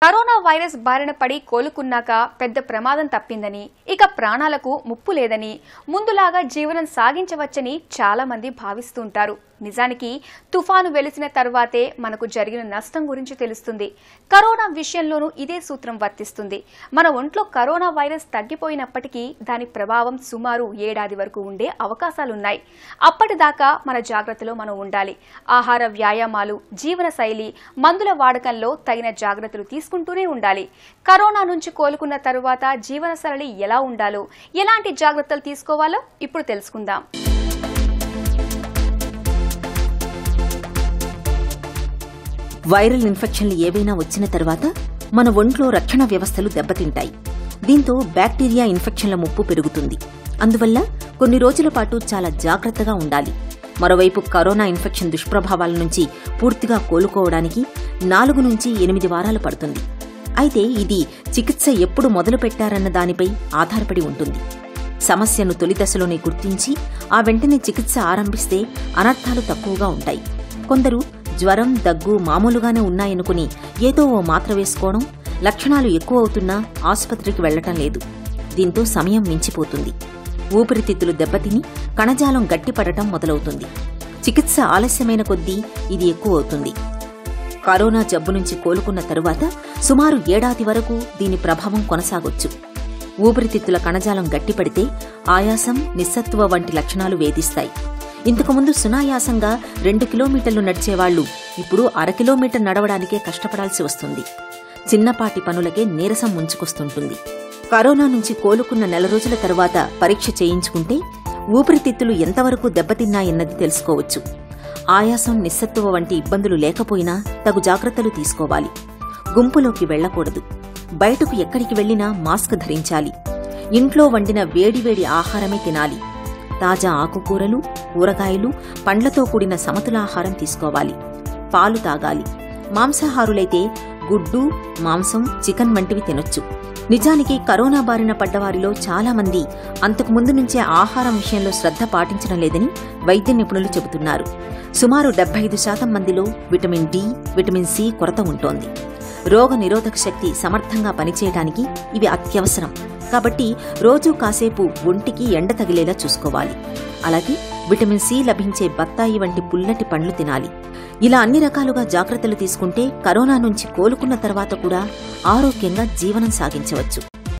corona virus బారిన పడి కోలుకున్నాక పెద్ద ప్రమాదం తప్పిందని ఇక ప్రాణాలకు ముప్పు లేదని ముందులాగా జీవనం సాగించవచ్చని చాలా మంది భావిస్తుంటారు నిజానికి తుఫాను వెలిసిన తర్వాతే మనకు జరిగిన నష్టం గురించి తెలుస్తుంది కరోనా విషయంలోనూ ఇదే సూత్రం వర్తిస్తుంది మన ఒంట్లో కరోనా వైరస్ తగ్గిపోయినప్పటికీ దాని ప్రభావం సుమారు ఏడాది వరకు ఉండే అవకాశాలున్నాయి అప్పటిదాకా మన జాగ్రత్తలో మనం ఉండాలి ఆహార వ్యాయామాలు జీవన శైలి మందుల వాడకంలో తగిన జాగ్రత్తలు తీసుకుంటూనే ఉండాలి కరోనా నుంచి కోలుకున్న తరువాత జీవన సరళి ఎలా ఉండాలో ఎలాంటి జాగ్రత్తలు తీసుకోవాలో ఇప్పుడు తెలుసుకుందాం వైరల్ ఇన్ఫెక్షన్లు ఏవైనా వచ్చిన తర్వాత మన ఒంట్లో రక్షణ వ్యవస్థలు దెబ్బతింటాయి దీంతో బ్యాక్టీరియా ఇన్ఫెక్షన్ల ముప్పు పెరుగుతుంది అందువల్ల కొన్ని రోజుల పాటు చాలా జాగ్రత్తగా ఉండాలి మరోవైపు కరోనా ఇన్ఫెక్షన్ దుష్ప్రభావాల నుంచి పూర్తిగా కోలుకోవడానికి నాలుగు నుంచి ఎనిమిది వారాలు పడుతుంది అయితే ఇది చికిత్స ఎప్పుడు మొదలు పెట్టారన్న దానిపై ఆధారపడి ఉంటుంది సమస్యను తొలి దశలోనే గుర్తించి ఆ వెంటనే చికిత్స ఆరంభిస్తే అనర్థాలు తక్కువగా ఉంటాయి కొందరు జ్వరం దగ్గు మామూలుగానే ఉన్నాయనుకుని ఏదో ఓ మాత్ర వేసుకోవడం లక్షణాలు ఎక్కువ అవుతున్నా ఆసుపత్రికి వెళ్లటం లేదు దీంతో సమయం మించిపోతుంది ఊపిరితిత్తులు దెబ్బతిని కణజాలం గట్టిపడటం మొదలవుతుంది చికిత్స ఆలస్యమైన కొద్దీ ఇది ఎక్కువ అవుతుంది కరోనా జబ్బు నుంచి కోలుకున్న తరువాత సుమారు ఏడాది వరకు దీని ప్రభావం కొనసాగొచ్చు ఊపిరితిత్తుల కణజాలం గట్టిపడితే ఆయాసం నిస్సత్తువ వంటి లక్షణాలు వేధిస్తాయి ఇంతకుముందు సునాయాసంగా రెండు కిలోమీటర్లు నడిచేవాళ్లు ఇప్పుడు అర కిలోమీటర్ నడవడానికే కష్టపడాల్సి వస్తుంది చిన్నపాటి పనులకే నీరసం ముంచుకొస్తుంటుంది కరోనా నుంచి కోలుకున్న నెల రోజుల తరువాత పరీక్ష చేయించుకుంటే ఊపిరితిత్తులు ఎంతవరకు దెబ్బతిన్నాయన్నది తెలుసుకోవచ్చు ఆయాసం నిస్సత్తువ వంటి ఇబ్బందులు లేకపోయినా తగు జాగ్రత్తలు తీసుకోవాలి గుంపులోకి వెళ్లకూడదు బయటకు ఎక్కడికి వెళ్లినా మాస్క్ ధరించాలి ఇంట్లో వండిన వేడివేడి ఆహారమే తినాలి తాజా ఆకుకూరలు కూరగాయలు పండ్లతో కూడిన సమతులాహారం తీసుకోవాలి పాలు తాగాలి మాంసాహారులైతే గుడ్డు మాంసం చికెన్ వంటివి తినొచ్చు నిజానికి కరోనా బారిన పడ్డవారిలో చాలా మంది అంతకు ముందు నుంచే ఆహారం విషయంలో శ్రద్ధ పాటించడం లేదని వైద్య నిపుణులు చెబుతున్నారు సుమారు డెబ్బై ఐదు శాతం మందిలో విటమిన్ డి విటమిన్ సి కొరత ఉంటోంది రోగ నిరోధక శక్తి సమర్థంగా పనిచేయడానికి ఇవి అత్యవసరం కాబట్టి రోజూ కాసేపు ఒంటికి ఎండ తగిలేలా చూసుకోవాలి అలాగే విటమిన్ సి లభించే బత్తాయి వంటి పుల్లటి పండ్లు తినాలి ఇలా అన్ని రకాలుగా జాగ్రత్తలు తీసుకుంటే కరోనా నుంచి కోలుకున్న తర్వాత కూడా ఆరోగ్యంగా జీవనం సాగించవచ్చు